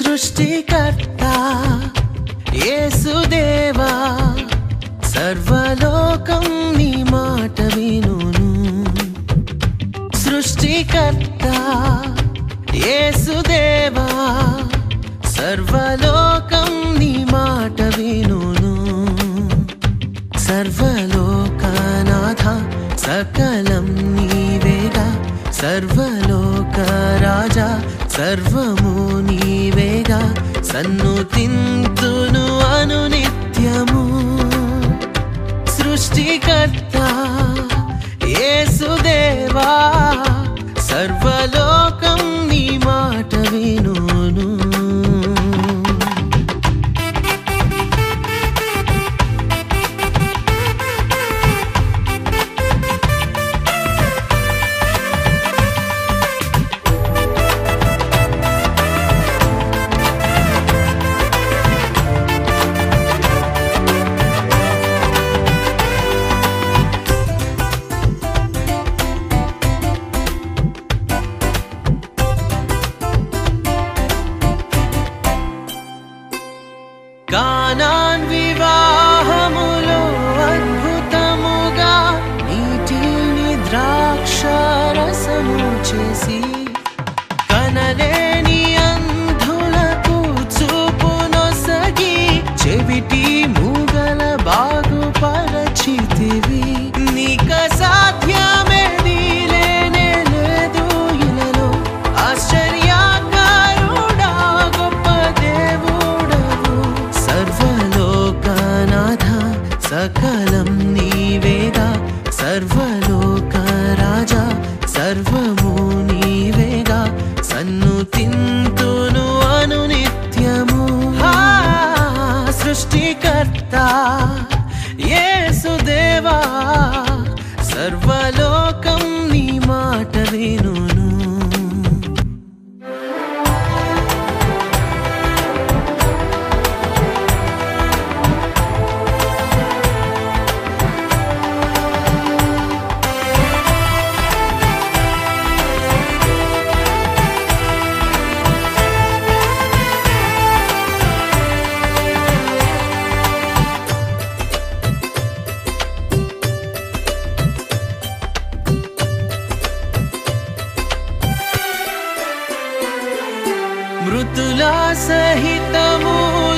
సృష్టికర్త యేసుదేవా సర్వలోకం నీ మాట వినును సృష్టికర్త యేసుదేవా సర్వలోకం నీ మాట వినును సర్వలోకనాథ సకలం నీవేగా సర్వలోక రాజా సర్వము నీవేగా సన్ను తింతును అను నిత్యము సృష్టికర్త యేసుదేవా సర్వలోకం నీ మాట వినును కానాన్ వివాహములో అద్భుతముగా నీటిని ద్రాక్షరసము చేసి కనలేని అంధులకు చూపునొసగి చెవిటి మూగల బాగుపరచితివి నీక సాధ్యమేది లేనే లేదు ఇలలో ఆశ్చర్యకారుడా గొప్ప దేవుడవు సర్వలోకనాథ సకలం నీవేగా సర్వలోక రాజా సర్వము నీవేగా సన్ను తింతును అను నిత్యము ఆ, సృష్టికర్త యేసుదేవా సర్వలోకం నీ మాట వినును మృతుల సహితము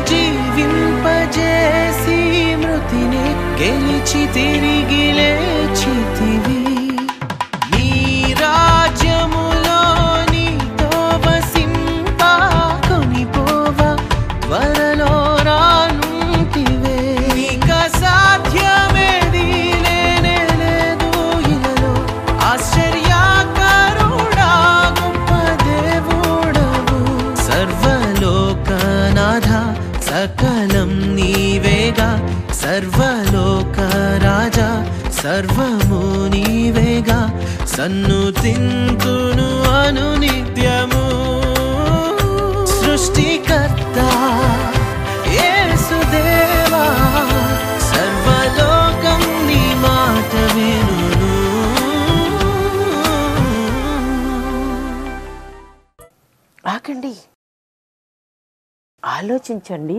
జీవింపజేసి మృతిని గెలిచి తిరిగి లేచితివి నీ రాజ్యములో నీతో వసింప కొనిపోవ త్వరలో రానుంటివే నీక సాధ్యమేది లేనే లేదు ఇలలో ఆశ్చర్యకారుడా గొప్ప దేవుడవు సర్వలోకనాథ సకలం నీవేగా సర్వలోక రాజా సర్వము నీవేగా సన్ను తింతును అను నిత్యము సృష్టికర్త యేసుదేవా సర్వలోకం నీ మాట వినును ఆగండి ఆలోచించండి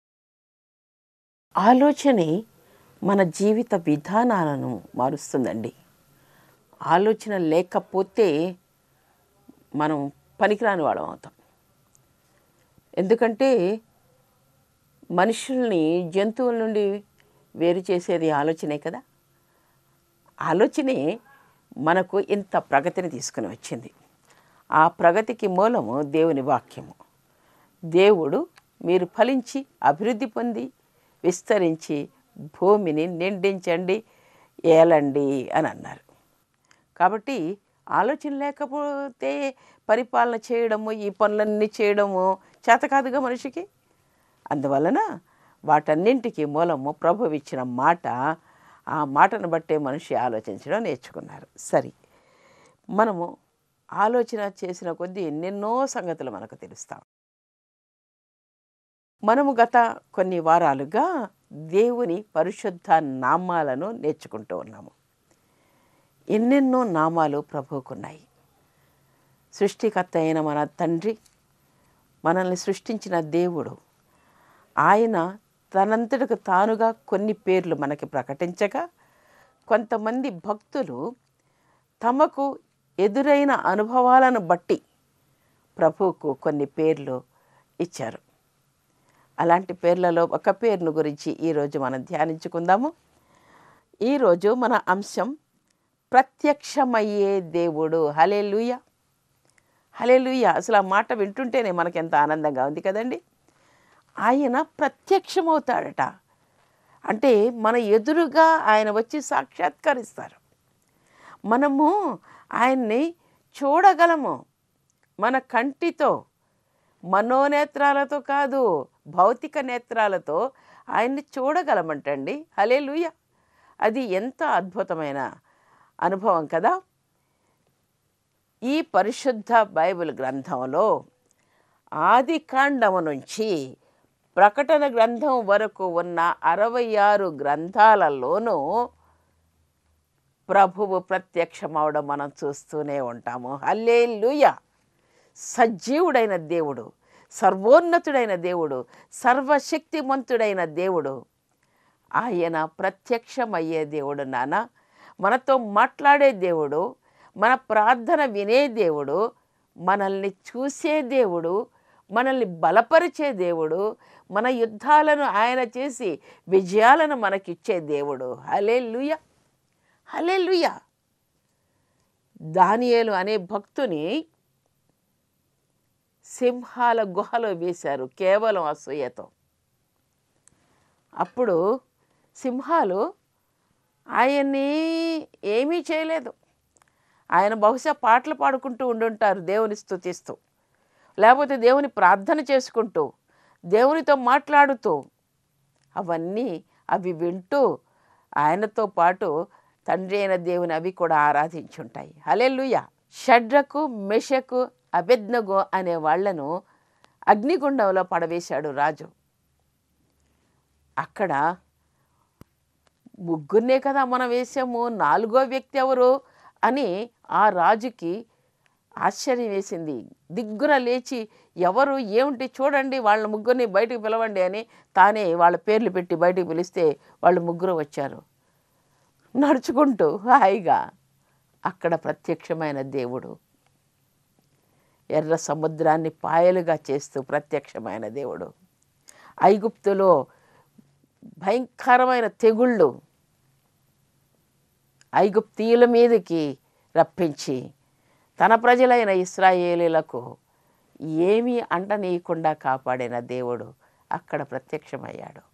ఆలోచనే మన జీవిత విధానాలను మారుస్తుందండి ఆలోచన లేకపోతే మనం పనికిరాని వాళ్ళం అవుతాం ఎందుకంటే మనుషుల్ని జంతువుల నుండి వేరు చేసేది ఆలోచనే కదా ఆలోచనే మనకు ఇంత ప్రగతిని తీసుకుని వచ్చింది ఆ ప్రగతికి మూలము దేవుని వాక్యము దేవుడు మీరు ఫలించి అభివృద్ధి పొంది విస్తరించి భూమిని నిండించండి ఏలండి అని అన్నారు కాబట్టి ఆలోచన లేకపోతే పరిపాలన చేయడము ఈ పనులన్నీ చేయడము చేత కాదుగా మనిషికి అందువలన వాటన్నింటికి మూలము ప్రభు ఇచ్చిన మాట ఆ మాటను బట్టే మనిషి ఆలోచించడం నేర్చుకున్నారు సరి మనము ఆలోచన చేసిన కొద్దీ ఎన్నెన్నో సంగతులు మనకు తెలుస్తాం మనము గత కొన్ని వారాలుగా దేవుని పరిశుద్ధ నామాలను నేర్చుకుంటూ ఉన్నాము ఎన్నెన్నో నామాలు ప్రభువుకున్నాయి సృష్టికర్త అయిన మన తండ్రి మనల్ని సృష్టించిన దేవుడు ఆయన తనంతటికి తానుగా కొన్ని పేర్లు మనకి ప్రకటించగా కొంతమంది భక్తులు తమకు ఎదురైన అనుభవాలను బట్టి ప్రభువుకు కొన్ని పేర్లు ఇచ్చారు అలాంటి పేర్లలో ఒక పేరును గురించి ఈరోజు మనం ధ్యానించుకుందాము ఈరోజు మన అంశం ప్రత్యక్షమయ్యే దేవుడు హలేలుయ హలేలుయ అసలు ఆ మాట వింటుంటేనే మనకి ఎంత ఆనందంగా ఉంది కదండి ఆయన ప్రత్యక్షమవుతాడట అంటే మన ఎదురుగా ఆయన వచ్చి సాక్షాత్కరిస్తారు మనము ఆయన్ని చూడగలము మన కంటితో మనోనేత్రాలతో కాదు భౌతిక నేత్రాలతో ఆయన్ని చూడగలమంటండి హలే అది ఎంత అద్భుతమైన అనుభవం కదా ఈ పరిశుద్ధ బైబిల్ గ్రంథంలో ఆది కాండము నుంచి ప్రకటన గ్రంథం వరకు ఉన్న అరవై ఆరు గ్రంథాలలోనూ ప్రభువు ప్రత్యక్షమవడం మనం చూస్తూనే ఉంటాము హల్లేలుయ సజీవుడైన దేవుడు సర్వోన్నతుడైన దేవుడు సర్వశక్తిమంతుడైన దేవుడు ఆయన ప్రత్యక్షమయ్యే దేవుడు నాన్న మనతో మాట్లాడే దేవుడు మన ప్రార్థన వినే దేవుడు మనల్ని చూసే దేవుడు మనల్ని బలపరిచే దేవుడు మన యుద్ధాలను ఆయన చేసి విజయాలను మనకిచ్చే దేవుడు హలే లుయ హలే లుయ దానియేలు అనే భక్తుని సింహాల గుహలో వేశారు కేవలం అసూయతో అప్పుడు సింహాలు ఆయన్ని ఏమీ చేయలేదు ఆయన బహుశా పాటలు పాడుకుంటూ ఉండుంటారు దేవుని స్తుతిస్తూ లేకపోతే దేవుని ప్రార్థన చేసుకుంటూ దేవునితో మాట్లాడుతూ అవన్నీ అవి వింటూ ఆయనతో పాటు తండ్రి అయిన దేవుని అవి కూడా ఆరాధించుంటాయి హలెల్లుయ షడ్రకు మెషకు అబెద్నగో అనే వాళ్లను అగ్నిగుండంలో పడవేశాడు రాజు అక్కడ ముగ్గురినే కదా మనం వేసాము నాలుగో వ్యక్తి ఎవరు అని ఆ రాజుకి ఆశ్చర్యం వేసింది దిగ్గున లేచి ఎవరు ఏమిటి చూడండి వాళ్ళ ముగ్గురిని బయటికి పిలవండి అని తానే వాళ్ళ పేర్లు పెట్టి బయటికి పిలిస్తే వాళ్ళు ముగ్గురు వచ్చారు నడుచుకుంటూ హాయిగా అక్కడ ప్రత్యక్షమైన దేవుడు ఎర్ర సముద్రాన్ని పాయలుగా చేస్తూ ప్రత్యక్షమైన దేవుడు ఐగుప్తులో భయంకరమైన తెగుళ్ళు ఐగుప్తీయుల మీదకి రప్పించి తన ప్రజలైన ఇస్రాయేలీలకు ఏమీ అంటనీయకుండా కాపాడిన దేవుడు అక్కడ ప్రత్యక్షమయ్యాడు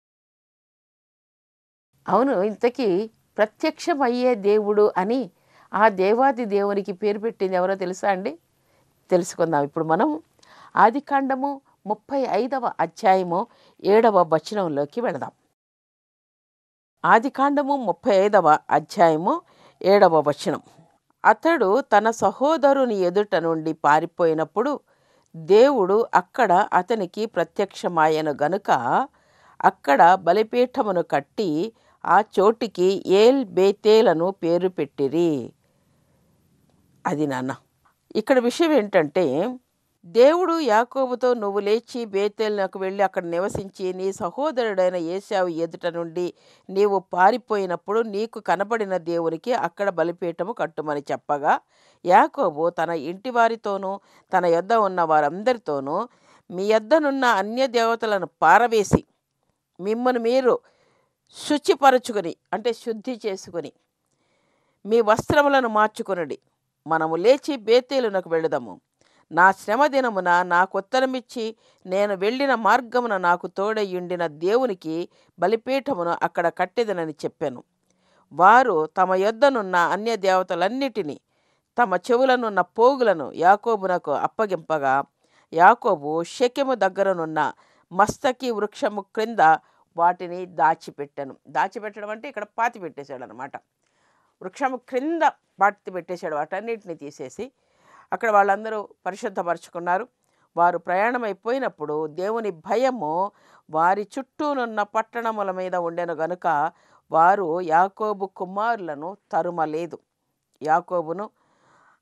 అవును ఇంతకీ ప్రత్యక్షమయ్యే దేవుడు అని ఆ దేవాది దేవునికి పేరు పెట్టింది ఎవరో తెలుసా అండి తెలుసుకుందాం ఇప్పుడు మనం ఆదికాండము ముప్పై ఐదవ అధ్యాయము ఏడవ వచనంలోకి వెళదాం ఆదికాండము ముప్పై ఐదవ అధ్యాయము ఏడవ వచనం అతడు తన సహోదరుని ఎదుట నుండి పారిపోయినప్పుడు దేవుడు అక్కడ అతనికి ప్రత్యక్షమాయను గనుక అక్కడ బలిపీఠమును కట్టి ఆ చోటికి ఏల్ బేతేలను పేరు పెట్టిరి అది నాన్న ఇక్కడ విషయం ఏంటంటే దేవుడు యాకోబుతో నువ్వు లేచి బేతేలకు వెళ్ళి అక్కడ నివసించి నీ సహోదరుడైన ఏసావు ఎదుట నుండి నీవు పారిపోయినప్పుడు నీకు కనబడిన దేవునికి అక్కడ బలిపీఠము కట్టుమని చెప్పగా యాకోబు తన ఇంటి వారితోనూ తన యొద్ద ఉన్న వారందరితోనూ మీ యొద్దనున్న అన్య దేవతలను పారవేసి మిమ్మల్ని మీరు శుచిపరచుకొని అంటే శుద్ధి చేసుకొని మీ వస్త్రములను మార్చుకొనుడి మనము లేచి బేతేలునకు వెళుదాము నా శ్రమ దినమున నాకు ఉత్తరమిచ్చి నేను వెళ్ళిన మార్గమున నాకు తోడయ్యుండిన దేవునికి బలిపీఠమును అక్కడ కట్టెదనని చెప్పాను వారు తమ యొద్దనున్న అన్య దేవతలన్నిటినీ తమ చెవులనున్న పోగులను యాకోబునకు అప్పగింపగా యాకోబు షెకెము దగ్గరనున్న మస్తకి వృక్షము క్రింద వాటిని దాచిపెట్టాను దాచిపెట్టడం అంటే ఇక్కడ పాతి పెట్టేశాడు అనమాట వృక్షము క్రింద పాతి పెట్టేశాడు వాటన్నిటిని తీసేసి అక్కడ వాళ్ళందరూ పరిశుద్ధపరచుకున్నారు వారు ప్రయాణం అయిపోయినప్పుడు దేవుని భయము వారి చుట్టూనున్న పట్టణముల మీద ఉండెను గనుక వారు యాకోబు కుమారులను తరుమలేదు యాకోబును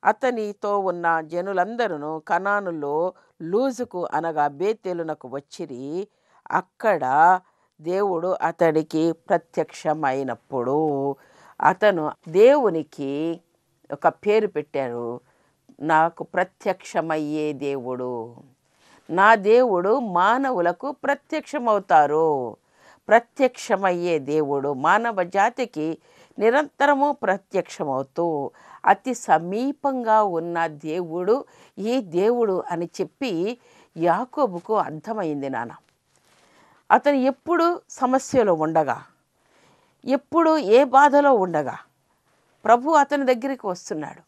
అతనితో ఉన్న జనులందరూ కనానులో లూజుకు అనగా బేతేలునకు వచ్చిరి అక్కడ దేవుడు అతడికి ప్రత్యక్షమైనప్పుడు అతను దేవునికి ఒక పేరు పెట్టారు నాకు ప్రత్యక్షమయ్యే దేవుడు నా దేవుడు మానవులకు ప్రత్యక్షమవుతారు ప్రత్యక్షమయ్యే దేవుడు మానవ జాతికి నిరంతరము ప్రత్యక్షమవుతూ అతి సమీపంగా ఉన్న దేవుడు ఈ దేవుడు అని చెప్పి యాకోబుకు అర్థమైంది నాన్న అతను ఎప్పుడు సమస్యలో ఉండగా ఎప్పుడు ఏ బాధలో ఉండగా ప్రభు అతని దగ్గరికి వస్తున్నాడు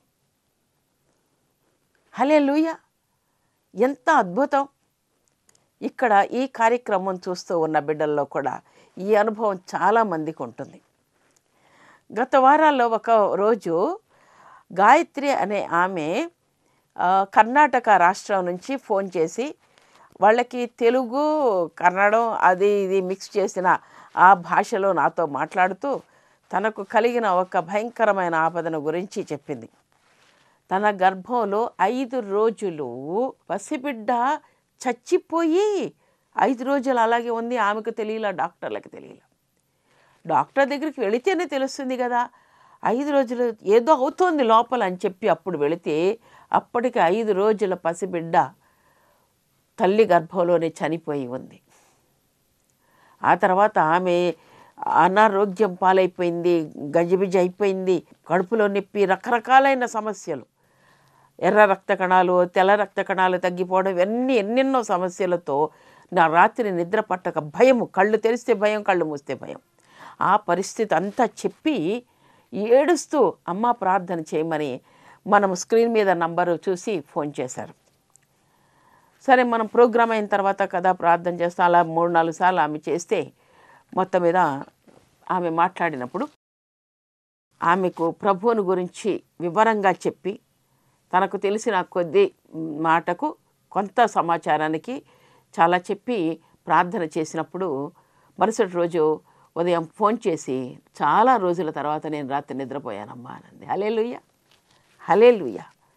హలే ఎంత అద్భుతం ఇక్కడ ఈ కార్యక్రమం చూస్తూ ఉన్న బిడ్డల్లో కూడా ఈ అనుభవం చాలామందికి ఉంటుంది గత వారాల్లో ఒక రోజు గాయత్రి అనే ఆమె ఆ, కర్ణాటక రాష్ట్రం నుంచి ఫోన్ చేసి వాళ్ళకి తెలుగు కన్నడం అది ఇది మిక్స్ చేసిన ఆ భాషలో నాతో మాట్లాడుతూ తనకు కలిగిన ఒక భయంకరమైన ఆపదను గురించి చెప్పింది తన గర్భంలో ఐదు రోజులు పసిబిడ్డ చచ్చిపోయి ఐదు రోజులు అలాగే ఉంది ఆమెకు తెలియలా డాక్టర్లకు తెలియలా డాక్టర్ దగ్గరికి వెళితేనే తెలుస్తుంది కదా ఐదు రోజులు ఏదో అవుతోంది లోపల అని చెప్పి అప్పుడు వెళితే అప్పటికి ఐదు రోజుల పసిబిడ్డ తల్లి గర్భంలోనే చనిపోయి ఉంది ఆ తర్వాత ఆమె అనారోగ్యం పాలైపోయింది గజిబిజి అయిపోయింది కడుపులో నొప్పి రకరకాలైన సమస్యలు ఎర్ర రక్త కణాలు తెల్ల రక్త కణాలు తగ్గిపోవడం ఇవన్నీ ఎన్నెన్నో సమస్యలతో నా రాత్రి నిద్ర పట్టక భయము కళ్ళు తెరిస్తే భయం కళ్ళు మూస్తే భయం ఆ పరిస్థితి అంతా చెప్పి ఏడుస్తూ అమ్మ ప్రార్థన చేయమని మనం స్క్రీన్ మీద నంబరు చూసి ఫోన్ చేశారు సరే మనం ప్రోగ్రామ్ అయిన తర్వాత కదా ప్రార్థన చేస్తాం అలా మూడు నాలుగు సార్లు ఆమె చేస్తే మొత్తం మీద ఆమె మాట్లాడినప్పుడు ఆమెకు ప్రభువుని గురించి వివరంగా చెప్పి తనకు తెలిసిన కొద్ది మాటకు కొంత సమాచారానికి చాలా చెప్పి ప్రార్థన చేసినప్పుడు మరుసటి రోజు ఉదయం ఫోన్ చేసి చాలా రోజుల తర్వాత నేను రాత్రి నిద్రపోయానమ్మా అనంది హలేలుయ్య హలేలుయ్య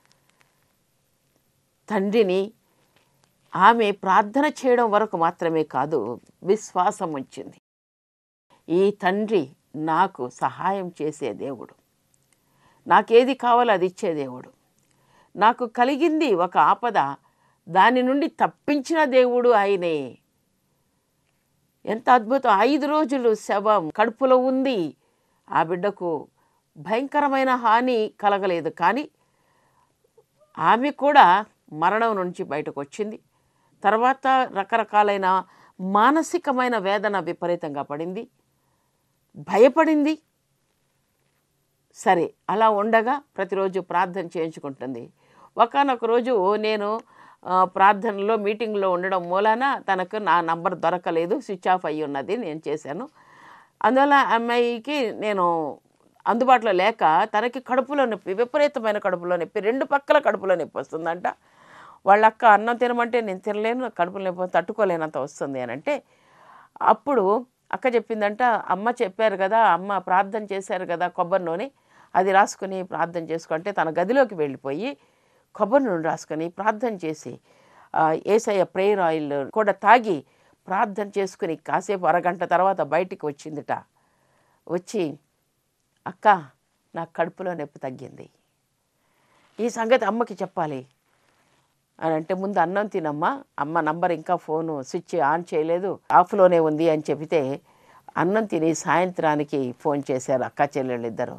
తండ్రిని ఆమె ప్రార్థన చేయడం వరకు మాత్రమే కాదు విశ్వాసం ఉంచింది ఈ తండ్రి నాకు సహాయం చేసే దేవుడు నాకేది కావాలో అది ఇచ్చే దేవుడు నాకు కలిగింది ఒక ఆపద దాని నుండి తప్పించిన దేవుడు ఆయనే ఎంత అద్భుతం ఐదు రోజులు శవం కడుపులో ఉంది ఆ బిడ్డకు భయంకరమైన హాని కలగలేదు కానీ ఆమె కూడా మరణం నుంచి బయటకు వచ్చింది తర్వాత రకరకాలైన మానసికమైన వేదన విపరీతంగా పడింది భయపడింది సరే అలా ఉండగా ప్రతిరోజు ప్రార్థన చేయించుకుంటుంది ఒకనొక రోజు నేను ఆ, ప్రార్థనలో మీటింగ్లో ఉండడం మూలాన తనకు నా నంబర్ దొరకలేదు స్విచ్ ఆఫ్ అయ్యి ఉన్నది నేను చేశాను అందువల్ల ఆ అమ్మాయికి నేను అందుబాటులో లేక తనకి కడుపులో నొప్పి విపరీతమైన కడుపులో నొప్పి రెండు పక్కల కడుపులో నొప్పి వస్తుందంట వాళ్ళ అక్క అన్నం తినమంటే నేను తినలేను కడుపులో నొప్పి తట్టుకోలేనంత వస్తుంది అని అంటే అప్పుడు అక్క చెప్పిందంట అమ్మ చెప్పారు కదా అమ్మ ప్రార్థన చేశారు కదా కొబ్బరి నూనె అది రాసుకుని ప్రార్థన చేసుకుంటే తన గదిలోకి వెళ్ళిపోయి కొబ్బరి నూనె రాసుకొని ప్రార్థన చేసి ఆ, ఏసయ్య ప్రేయర్ ఆయిల్ కూడా తాగి ప్రార్థన చేసుకుని కాసేపు అరగంట తర్వాత బయటికి వచ్చిందిట వచ్చి అక్క నా కడుపులో నొప్పి తగ్గింది ఈ సంగతి అమ్మకి చెప్పాలి అని అంటే ముందు అన్నం తినమ్మా అమ్మ నంబర్ ఇంకా ఫోను స్విచ్ ఆన్ చేయలేదు ఆఫ్లోనే ఉంది అని చెబితే అన్నం తిని సాయంత్రానికి ఫోన్ చేశారు అక్క చెల్లెళ్ళు ఇద్దరు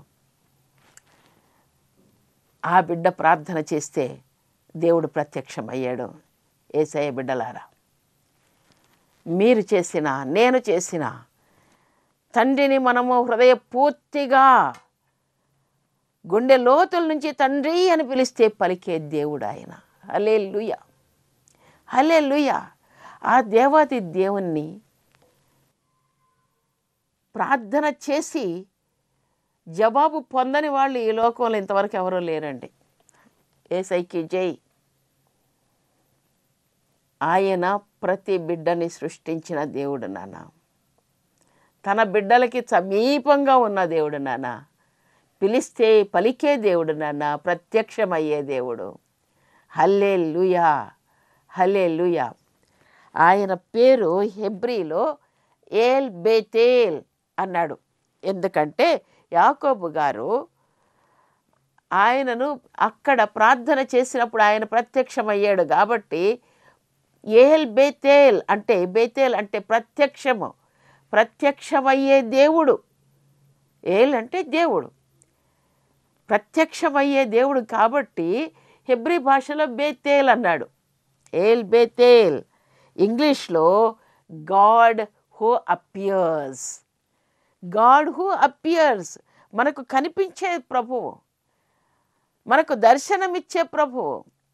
ఆ బిడ్డ ప్రార్థన చేస్తే దేవుడు ప్రత్యక్షమయ్యాడు ఏసయ్య బిడ్డలారా మీరు చేసిన నేను చేసిన తండ్రిని మనము హృదయ పూర్తిగా గుండె లోతుల నుంచి తండ్రి అని పిలిస్తే పలికే దేవుడు ఆయన హలే లుయ హలే లుయ ఆ దేవాది దేవుణ్ణి ప్రార్థన చేసి జవాబు పొందని వాళ్ళు ఈ లోకంలో ఇంతవరకు ఎవరూ లేరండి ఏసైకి జై ఆయన ప్రతి బిడ్డని సృష్టించిన దేవుడు నాన్న తన బిడ్డలకి సమీపంగా ఉన్న దేవుడు నాన్న పిలిస్తే పలికే దేవుడు నాన్న ప్రత్యక్షమయ్యే దేవుడు హల్లే లుయా హల్లే లుయా ఆయన పేరు హెబ్రీలో ఏల్ బేతేల్ అన్నాడు ఎందుకంటే యాకోబు గారు ఆయనను అక్కడ ప్రార్థన చేసినప్పుడు ఆయన ప్రత్యక్షమయ్యాడు కాబట్టి ఏల్ బేతేల్ అంటే బేతేల్ అంటే ప్రత్యక్షము ప్రత్యక్షమయ్యే దేవుడు ఏల్ అంటే దేవుడు ప్రత్యక్షమయ్యే దేవుడు కాబట్టి హెబ్రి భాషలో బేతేల్ అన్నాడు ఏల్ బేతేల్ ఇంగ్లీష్లో God who appears God who appears మనకు కనిపించే ప్రభువు మనకు దర్శనమిచ్చే ప్రభువు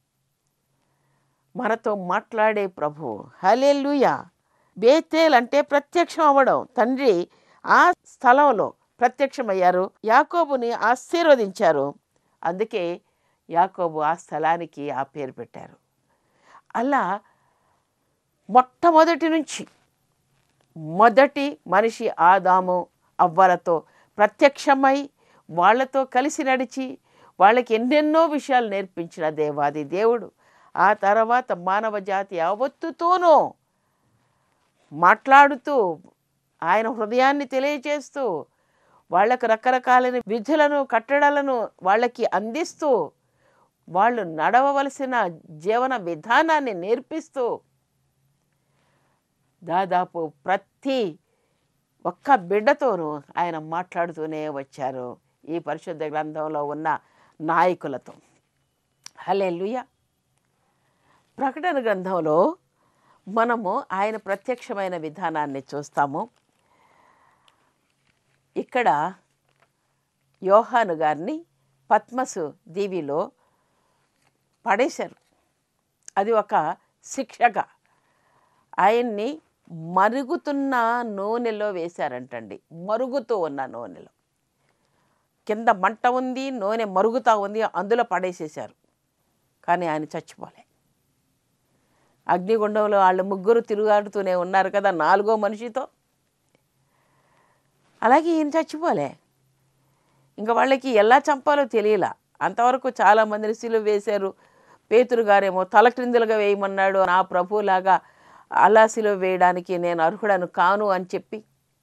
మనతో మాట్లాడే ప్రభువు హలెలుయా బేతేల్ అంటే ప్రత్యక్షం అవ్వడం తండ్రి ఆ స్థలంలో ప్రత్యక్షమయ్యారు యాకోబుని ఆశీర్వదించారు అందుకే యాకోబు ఆ స్థలానికి ఆ పేరు పెట్టారు అలా మొట్టమొదటి నుంచి మొదటి మనిషి ఆదాము అవ్వలతో ప్రత్యక్షమై వాళ్ళతో కలిసి నడిచి వాళ్ళకి ఎన్నెన్నో విషయాలు నేర్పించిన దేవాది దేవుడు ఆ తర్వాత మానవ జాతి యావత్తుతోనూ మాట్లాడుతూ ఆయన హృదయాన్ని తెలియజేస్తూ వాళ్ళకు రకరకాలైన విధులను కట్టడాలను వాళ్ళకి అందిస్తూ వాళ్ళు నడవవలసిన జీవన విధానాన్ని నేర్పిస్తూ దాదాపు ప్రతి ఒక్క బిడ్డతోనూ ఆయన మాట్లాడుతూనే వచ్చారు ఈ పరిశుద్ధ గ్రంథంలో ఉన్న నాయకులతో హలే ప్రకటన గ్రంథంలో మనము ఆయన ప్రత్యక్షమైన విధానాన్ని చూస్తాము ఇక్కడ యోహాను గారిని పద్మసు దీవిలో పడేశారు అది ఒక శిక్షగా ఆయన్ని మరుగుతున్న నూనెలో వేశారంటండి మరుగుతూ ఉన్న నూనెలో కింద మంట ఉంది నూనె మరుగుతూ ఉంది అందులో పడేసేశారు కానీ ఆయన చచ్చిపోలే అగ్నిగుండంలో వాళ్ళు ముగ్గురు తిరుగాడుతూనే ఉన్నారు కదా నాలుగో మనిషితో అలాగే ఈయన చచ్చిపోలే ఇంకా వాళ్ళకి ఎలా చంపాలో తెలియలా అంతవరకు చాలామందిని సిలువ వేశారు పేతురు గారేమో తల క్రిందులుగా వేయమన్నాడు నా ప్రభులాగా అలా సిలువ వేయడానికి నేను అర్హుడను కాను అని చెప్పి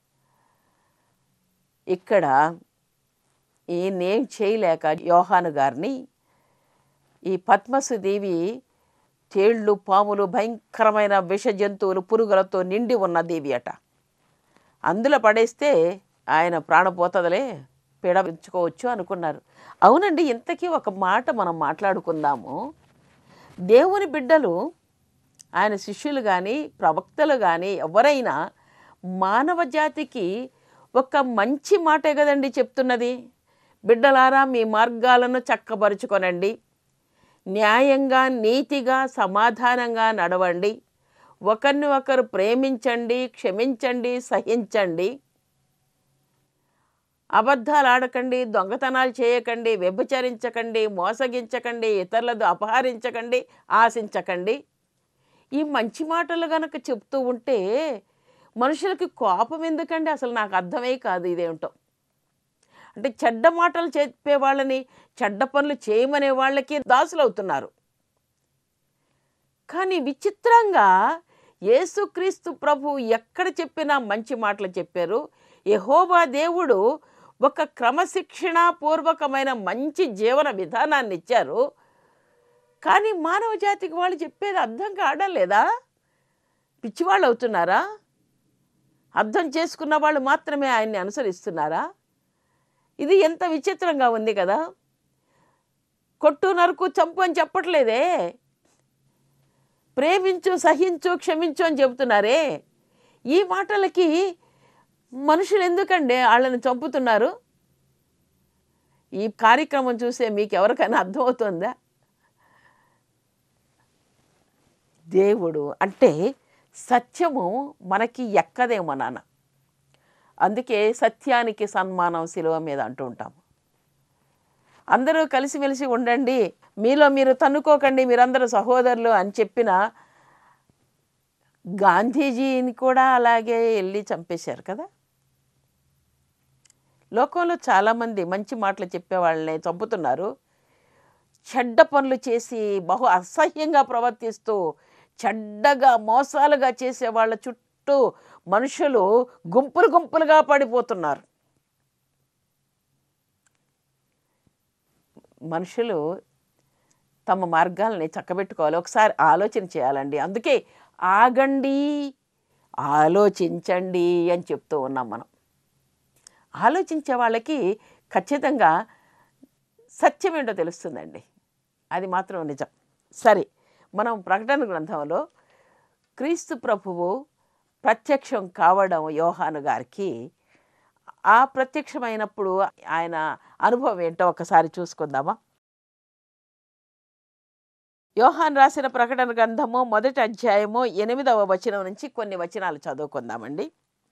ఇక్కడ ఈయనేం చేయలేక యోహాను గారిని ఈ పద్మసు దేవి తేళ్ళు పాములు భయంకరమైన విష జంతువులు పురుగులతో నిండి ఉన్న దేవి అట అందులో పడేస్తే ఆయన ప్రాణపోతదలే పీడవించుకోవచ్చు అనుకున్నారు అవునండి ఇంతకీ ఒక మాట మనం మాట్లాడుకుందాము దేవుని బిడ్డలు ఆయన శిష్యులు కానీ ప్రవక్తలు కానీ ఎవరైనా మానవ జాతికి ఒక మంచి మాటే కదండి చెప్తున్నది బిడ్డలారా మీ మార్గాలను చక్కబరుచుకొనండి న్యాయంగా నీతిగా సమాధానంగా నడవండి ఒకరిని ఒకరు ప్రేమించండి క్షమించండి సహించండి అబద్ధాలు ఆడకండి దొంగతనాలు చేయకండి వ్యభిచరించకండి మోసగించకండి ఇతరులదు అపహరించకండి ఆశించకండి ఈ మంచి మాటలు గనక చెప్తూ ఉంటే మనుషులకి కోపం ఎందుకండి అసలు నాకు అర్థమే కాదు ఇదేమిటో అంటే చెడ్డ మాటలు చెప్పే వాళ్ళని చెడ్డ పనులు చేయమనే వాళ్ళకి దాసులు అవుతున్నారు కానీ విచిత్రంగా యేసుక్రీస్తు ప్రభు ఎక్కడ చెప్పినా మంచి మాటలు చెప్పారు యెహోవా దేవుడు ఒక క్రమశిక్షణ పూర్వకమైన మంచి జీవన విధానాన్ని ఇచ్చారు కానీ మానవ జాతికి వాళ్ళు చెప్పేది అర్థం కావడం లేదా పిచ్చివాళ్ళు అవుతున్నారా అర్థం చేసుకున్న వాళ్ళు మాత్రమే ఆయన్ని అనుసరిస్తున్నారా ఇది ఎంత విచిత్రంగా ఉంది కదా కొట్టు నరుకు చంపు అని చెప్పట్లేదే ప్రేమించు సహించు క్షమించు అని చెబుతున్నారే ఈ మాటలకి మనుషులు ఎందుకండి వాళ్ళని చంపుతున్నారు ఈ కార్యక్రమం చూసే మీకు ఎవరికైనా అర్థమవుతుందా దేవుడు అంటే సత్యము మనకి ఎక్కదేమో నాన్న అందుకే సత్యానికి సన్మానం శిలువ మీద అంటూ ఉంటాము అందరూ కలిసిమెలిసి ఉండండి మీలో మీరు తన్నుకోకండి మీరందరూ సహోదరులు అని చెప్పిన గాంధీజీని కూడా అలాగే వెళ్ళి చంపేశారు కదా లోకంలో చాలామంది మంచి మాటలు చెప్పే వాళ్ళని చంపుతున్నారు చెడ్డ పనులు చేసి బహు అసహ్యంగా ప్రవర్తిస్తూ చెడ్డగా మోసాలుగా చేసే వాళ్ళ చుట్టూ మనుషులు గుంపులు గుంపులుగా పడిపోతున్నారు మనుషులు తమ మార్గాల్ని చక్కబెట్టుకోవాలి ఒకసారి ఆలోచన చేయాలండి అందుకే ఆగండి ఆలోచించండి అని చెప్తూ ఉన్నాం మనం ఆలోచించే వాళ్ళకి ఖచ్చితంగా సత్యం ఏంటో తెలుస్తుందండి అది మాత్రం నిజం సరే మనం ప్రకటన గ్రంథంలో క్రీస్తు ప్రభువు ప్రత్యక్షం కావడం యోహాను గారికి ఆ ప్రత్యక్షమైనప్పుడు ఆయన అనుభవం ఏంటో ఒకసారి చూసుకుందామా యోహాన్ రాసిన ప్రకటన గ్రంథము మొదటి అధ్యాయము ఎనిమిదవ వచనం నుంచి కొన్ని వచనాలు చదువుకుందామండి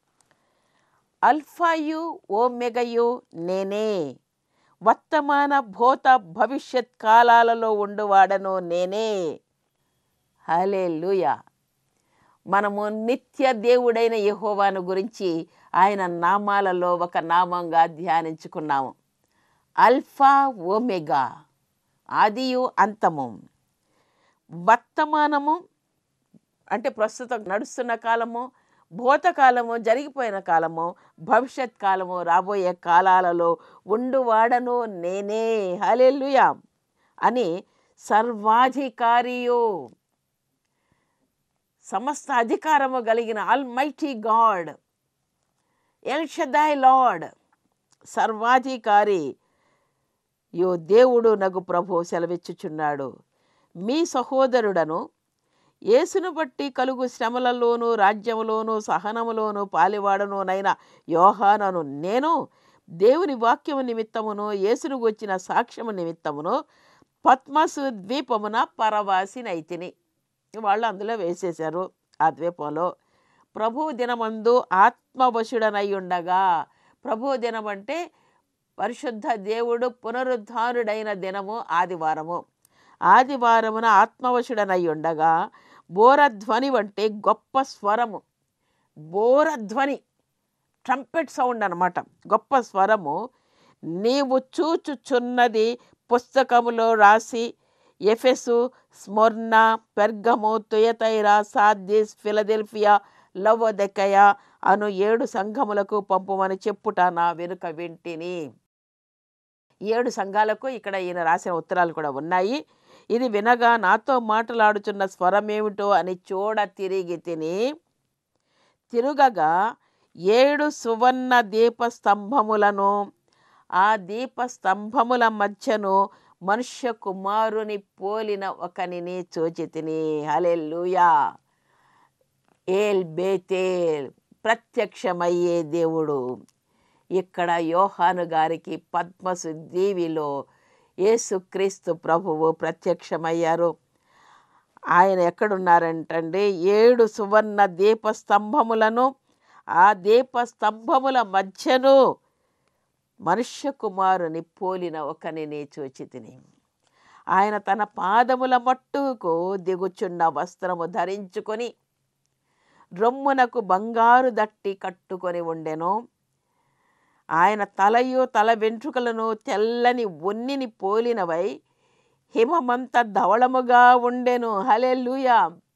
అల్ఫాయు ఓమెగయు నేనే వర్తమాన భూత భవిష్యత్ కాలాలలో ఉండువాడను నేనే హలే మనము నిత్య దేవుడైన యెహోవాను గురించి ఆయన నామాలలో ఒక నామంగా ధ్యానించుకున్నాము అల్ఫా ఓమెగా ఆదియు అంతము వర్తమానము అంటే ప్రస్తుతం నడుస్తున్న కాలము భూతకాలము జరిగిపోయిన కాలము భవిష్యత్ కాలము రాబోయే కాలాలలో ఉండువాడను నేనే హలెల్లుయా అని సర్వాధికారియు సమస్త అధికారము కలిగిన almighty God El Shaddai Lord సర్వాధికారి యో దేవుడు నగు ప్రభు సెలవిచ్చుచున్నాడు మీ సహోదరుడను యేసును బట్టి కలుగు శ్రమలలోనూ రాజ్యములోనూ సహనములోనూ పాలివాడనునైన యోహానను నేను దేవుని వాక్యము నిమిత్తమును యేసును వచ్చిన సాక్ష్యము నిమిత్తమును పద్మసు ద్వీపమున పరవాసినైతిని వాళ్ళు అందులో వేసేశారు ఆ ద్వీపంలో ప్రభు దినమందు ఆత్మవశుడనై ఉండగా ప్రభు దినం అంటే పరిశుద్ధ దేవుడు పునరుద్ధానుడైన దినము ఆదివారము ఆదివారమున ఆత్మవశుడనై ఉండగా బోరధ్వని వంటి గొప్ప స్వరము బోరధ్వని ట్రంపెట్ సౌండ్ అన్నమాట గొప్ప స్వరము నీవు చూచుచున్నది పుస్తకములో రాసి Ephesus Smyrna Pergamum Thyatira Sardis Philadelphia Laodicea అను ఏడు సంఘములకు పంపుమని చెప్పుట నా వెనుక వింటిని ఏడు సంఘాలకు ఇక్కడ ఈయన రాసిన ఉత్తరాలు కూడా ఉన్నాయి ఇది వినగా నాతో మాట్లాడుచున్న స్వరమేమిటో అని చూడ తిరిగి తిని తిరుగగా ఏడు సువర్ణ దీప స్తంభములను ఆ దీప స్తంభముల మధ్యను మనుష్య కుమారుని పోలిన ఒకనిని చూచి తిని హలెల్లుయా ఏల్ బేతేల్ ప్రత్యక్షమయ్యే దేవుడు ఇక్కడ యోహాను గారికి పద్మసు దీవిలో యేసుక్రీస్తు ప్రభువు ప్రత్యక్షమయ్యారు ఆయన ఎక్కడున్నారంటండి ఏడు సువర్ణ దీప స్తంభములను ఆ దీప స్తంభముల మధ్యను మనుష్య కుమారుని పోలిన ఒకనిని చూచి తిని ఆయన తన పాదముల మట్టుకు దిగుచున్న వస్త్రము ధరించుకొని రొమ్మునకు బంగారు దట్టి కట్టుకొని ఉండెను ఆయన తలయు తల వెంట్రుకలను తెల్లని ఒన్నిని పోలినవై హిమమంత ధవళముగా ఉండెను హలెలుయా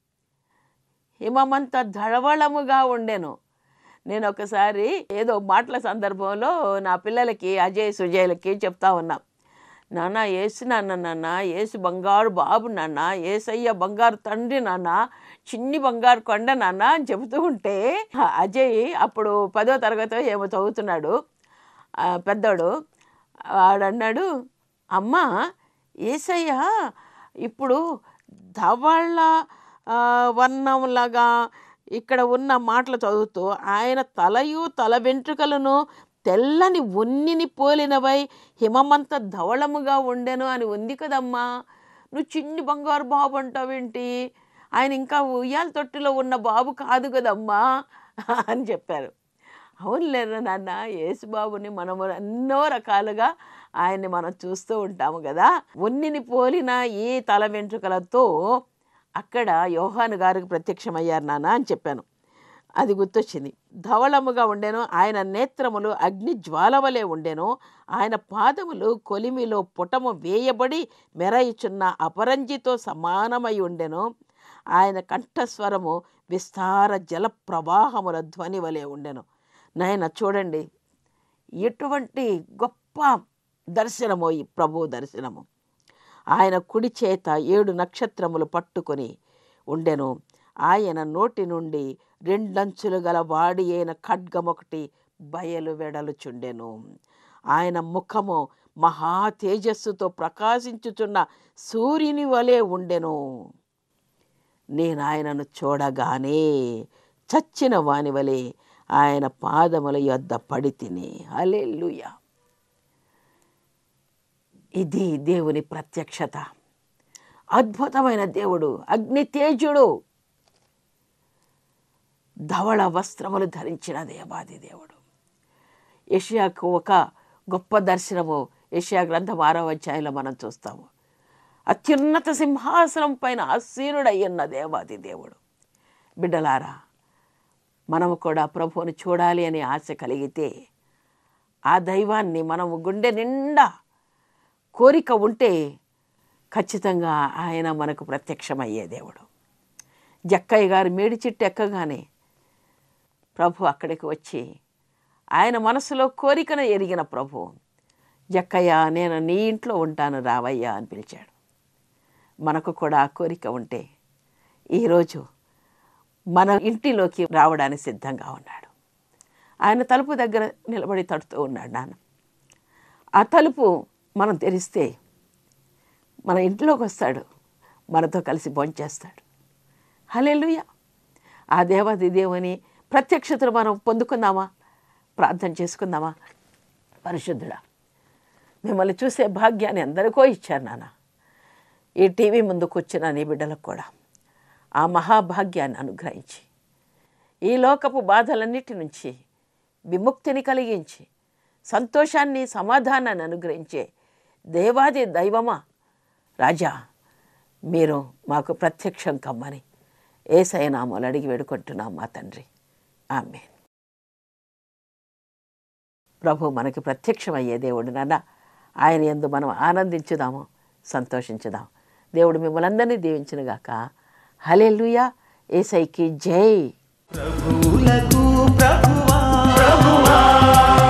హిమమంత ధవళముగా ఉండెను నేను ఒకసారి ఏదో మాటల సందర్భంలో నా పిల్లలకి అజయ్ సుజయ్లకి చెప్తా ఉన్నా నాన్న ఏసు నాన్న నాన్న ఏసు బంగారు బాబు నాన్న ఏసయ్య బంగారు తండ్రి నాన్న చిన్ని బంగారు కొండ నాన్న అని చెబుతూ ఉంటే అజయ్ అప్పుడు పదో తరగతి ఏమో చదువుతున్నాడు ఆ, పెద్దోడు వాడన్నాడు అమ్మ ఏసయ్య ఇప్పుడు ధవళ ఆ, వర్ణంలాగా ఇక్కడ ఉన్న మాటలు చదువుతూ ఆయన తలయు తల వెంట్రుకలను తెల్లని ఉన్నిని పోలినవై హిమమంత ధవళముగా ఉండెను అని ఉంది కదమ్మా నువ్వు చిన్ని బంగారు బాబు అంటావేంటి ఆయన ఇంకా ఉయ్యాల తొట్టిలో ఉన్న బాబు కాదు కదమ్మా అని చెప్పారు అవునులేరు నాన్న యేసుబాబుని మనము ఎన్నో రకాలుగా ఆయన్ని మనం చూస్తూ ఉంటాము కదా ఉన్నిని పోలిన ఈ తల వెంట్రుకలతో అక్కడ యోహాను గారికి ప్రత్యక్షమయ్యారు నాన్న అని చెప్పాను అది గుర్తొచ్చింది ధవళముగా ఉండెను ఆయన నేత్రములు అగ్ని జ్వాలవలే ఉండెను ఆయన పాదములు కొలిమిలో పుటము వేయబడి మెరయిచున్న అపరంజితో సమానమై ఉండెను ఆయన కంఠస్వరము విస్తార జల ప్రవాహముల ధ్వని వలె ఉండెను నాయన చూడండి ఎటువంటి గొప్ప దర్శనమో ఈ ప్రభు దర్శనము ఆయన కుడి చేత ఏడు నక్షత్రములు పట్టుకొని ఉండెను ఆయన నోటి నుండి రెండంచులు గల వాడి అయిన ఖడ్గమొకటి బయలు వెడలుచుండెను ఆయన ముఖము మహా తేజస్సుతో ప్రకాశించుచున్న సూర్యుని వలె ఉండెను నేను ఆయనను చూడగానే చచ్చిన వాని వలె ఆయన పాదముల యొద్ద పడి తిని హల్లెలూయా ఇది దేవుని ప్రత్యక్షత అద్భుతమైన దేవుడు అగ్ని తేజుడు ధవళ వస్త్రములు ధరించిన దేవాది దేవుడు యషియాకు ఒక గొప్ప దర్శనము యషియా గ్రంథం ఆరో అధ్యాయంలో మనం చూస్తాము అత్యున్నత సింహాసనం పైన ఆసీనుడయ్యున్న దేవాది దేవుడు బిడ్డలారా మనము కూడా ప్రభువుని చూడాలి అనే ఆశ కలిగితే ఆ దైవాన్ని మనము గుండె నిండా కోరిక ఉంటే ఖచ్చితంగా ఆయన మనకు ప్రత్యక్షమయ్యే దేవుడు జక్కయ్య గారు మేడి చెట్టు ఎక్కగానే ప్రభు అక్కడికి వచ్చి ఆయన మనసులో కోరికను ఎరిగిన ప్రభు జక్కయ్య నేను నీ ఇంట్లో ఉంటాను రావయ్యా అని పిలిచాడు మనకు కూడా ఆ కోరిక ఉంటే ఈరోజు మన ఇంటిలోకి రావడానికి సిద్ధంగా ఉన్నాడు ఆయన తలుపు దగ్గర నిలబడి తడుతూ ఉన్నాడు నాన్న ఆ తలుపు మనం తెరిస్తే మన ఇంట్లోకి వస్తాడు మనతో కలిసి భోంచేస్తాడు హలెలుయ ఆ దేవాది దేవుని ప్రత్యక్షతను మనం పొందుకుందామా ప్రార్థన చేసుకుందామా పరిశుద్ధుడా మిమ్మల్ని చూసే భాగ్యాన్ని ఎందరికో ఇచ్చారు నాన్న ఈ టీవీ ముందుకు వచ్చిన నీ బిడ్డలకు కూడా ఆ మహాభాగ్యాన్ని అనుగ్రహించి ఈ లోకపు బాధలన్నిటి నుంచి విముక్తిని కలిగించి సంతోషాన్ని సమాధానాన్ని అనుగ్రహించే దేవాది దైవమా రాజా మీరు మాకు ప్రత్యక్షం కమ్మని ఏసైనామాలు అడిగి వేడుకుంటున్నాం మా తండ్రి ఆమె ప్రభు మనకి ప్రత్యక్షమయ్యే దేవుడు నాన్న ఆయన ఎందు మనం ఆనందించుదాము సంతోషించుదాం దేవుడు మిమ్మల్ని అందరినీ దీవించునుగాక హలెలుయా ఏసైకి జై ప్రభువులకు ప్రభువా ప్రభువా